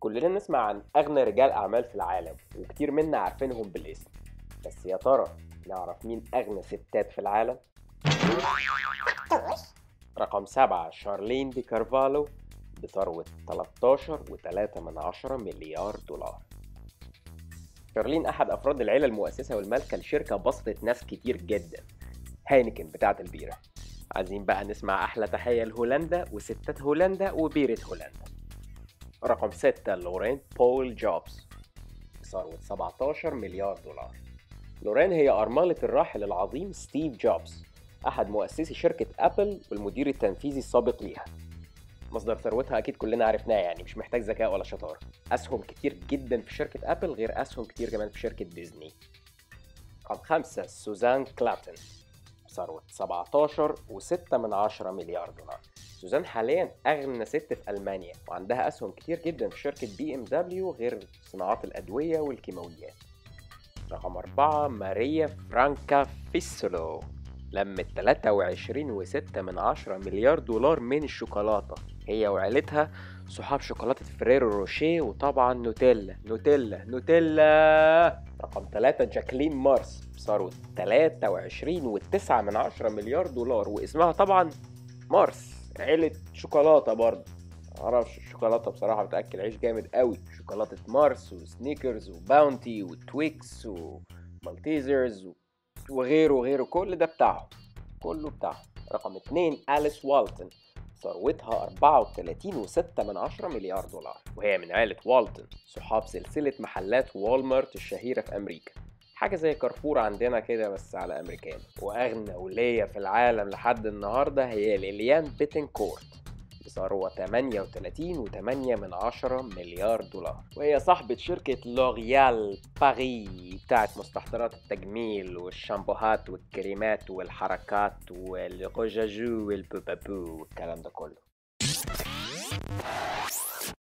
كلنا نسمع عن أغنى رجال أعمال في العالم وكتير منا عارفينهم بالاسم بس يا ترى نعرف مين أغنى ستات في العالم؟ رقم سبعة شارلين دي كارفالو بثروة 13.3 من عشرة مليار دولار شارلين أحد أفراد العيلة المؤسسة والمالكة لشركة بسطت ناس كتير جدا هاينكن بتاعة البيرة عايزين بقى نسمع أحلى تحية لهولندا وستات هولندا وبيرة هولندا رقم ستة لورين بول جوبز بثروة 17 مليار دولار لورين هي أرملة الراحل العظيم ستيف جوبز أحد مؤسسي شركة أبل والمدير التنفيذي السابق ليها مصدر ثروتها أكيد كلنا عرفناه يعني مش محتاج ذكاء ولا شطارة أسهم كتير جدا في شركة أبل غير أسهم كتير كمان في شركة ديزني رقم خمسة سوزان كلاتن ثروة 17 و6 من عشرة مليار دولار سوزان حاليا أغنى ست في ألمانيا وعندها أسهم كتير جدا في شركة بي ام دبليو غير صناعات الأدوية والكيماويات رقم أربعة ماريا فرانكا فيسولو لمت 23 و6 من عشرة مليار دولار من الشوكولاتة هي وعيلتها صحاب شوكولاتة فريرو روشيه وطبعا نوتيلا نوتيلا نوتيلا رقم 3 جاكلين مارس بثروة 23 و9 من عشرة مليار دولار واسمها طبعا مارس عيلة شوكولاتة برضه معرفش الشوكولاتة بصراحة بتأكل عيش جامد قوي شوكولاتة مارس وسنيكرز وباونتي وتويكس ومالتيزرز و... وغيره وغيره كل ده بتاعهم كله بتاعهم رقم اتنين أليس والتون ثروتها 34 و6 من عشرة مليار دولار وهي من عائلة والتون صحاب سلسلة محلات والمارت الشهيرة في أمريكا حاجة زي كارفور عندنا كده بس على أمريكان وأغنى ولية في العالم لحد النهاردة هي ليليان بيتنكورت بثروة 38 و8 من عشرة مليار دولار وهي صاحبة شركة لوريال باري بتاعت مستحضرات التجميل والشامبوهات والكريمات والحركات والرجاجو والبوبابو والكلام ده كله